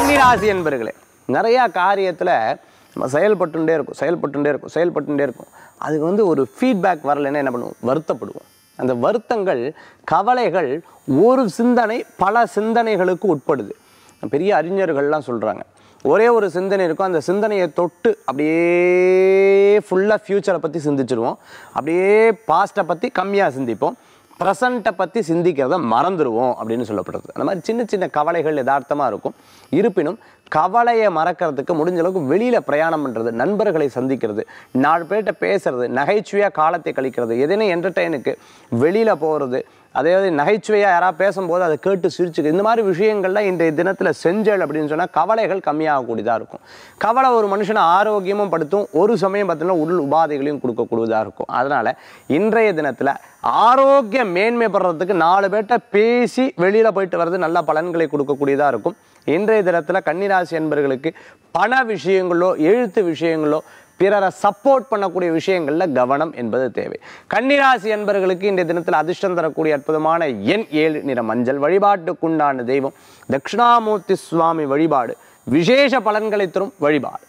கன்னிராசி என்பர்களே நிறையா காரியத்தில் நம்ம செயல்பட்டுட்டே இருக்கும் செயல்பட்டுட்டே இருக்கும் செயல்பட்டுட்டே இருக்கும் அதுக்கு வந்து ஒரு ஃபீட்பேக் வரலைன்னா என்ன பண்ணுவோம் வருத்தப்படுவோம் அந்த வருத்தங்கள் கவலைகள் ஒரு சிந்தனை பல சிந்தனைகளுக்கு உட்படுது பெரிய அறிஞர்கள்லாம் சொல்கிறாங்க ஒரே ஒரு சிந்தனை இருக்கும் அந்த சிந்தனையை தொட்டு அப்படியே ஃபுல்லாக ஃப்யூச்சரை பற்றி சிந்திச்சிருவோம் அப்படியே பாஸ்ட்டை பற்றி கம்மியாக சிந்திப்போம் ப்ரெசண்ட்டை பற்றி சிந்திக்கிறத மறந்துடுவோம் அப்படின்னு சொல்லப்படுறது அந்த மாதிரி சின்ன சின்ன கவலைகள் யதார்த்தமாக இருக்கும் இருப்பினும் கவலையை மறக்கிறதுக்கு முடிஞ்ச அளவுக்கு வெளியில் பிரயாணம் பண்ணுறது நண்பர்களை சந்திக்கிறது நாலு பேர்கிட்ட பேசுறது நகைச்சுவையாக காலத்தை கழிக்கிறது எதனா என்டர்டெயினுக்கு வெளியில் போகிறது அதாவது நகைச்சுவையாக யாராவது பேசும்போது அதை கேட்டு சிரிச்சுக்கு இந்த மாதிரி விஷயங்கள்லாம் இன்றைய தினத்தில் செஞ்சல் அப்படின்னு சொன்னால் கவலைகள் கம்மியாகக்கூடியதாக இருக்கும் கவலை ஒரு மனுஷனை ஆரோக்கியமும் படுத்தும் ஒரு சமயம் பார்த்தீங்கன்னா உடல் உபாதைகளையும் கொடுக்கக்கூடியதாக இருக்கும் அதனால் இன்றைய தினத்தில் ஆரோக்கிய மேன்மை பெறறதுக்கு நாலு பேர்கிட்ட பேசி வெளியில் போயிட்டு வர்றது நல்ல பலன்களை கொடுக்கக்கூடியதாக இருக்கும் இன்றைய தினத்தில் கன்னிராசி என்பர்களுக்கு பண விஷயங்களோ எழுத்து விஷயங்களோ பிறரை சப்போர்ட் பண்ணக்கூடிய விஷயங்களில் கவனம் என்பது தேவை கன்னிராசி என்பர்களுக்கு இன்றைய தினத்தில் அதிர்ஷ்டம் தரக்கூடிய அற்புதமான எண் ஏழு நிற மஞ்சள் வழிபாட்டுக்குண்டான தெய்வம் தட்சிணாமூர்த்தி சுவாமி வழிபாடு விசேஷ பலன்களை தரும் வழிபாடு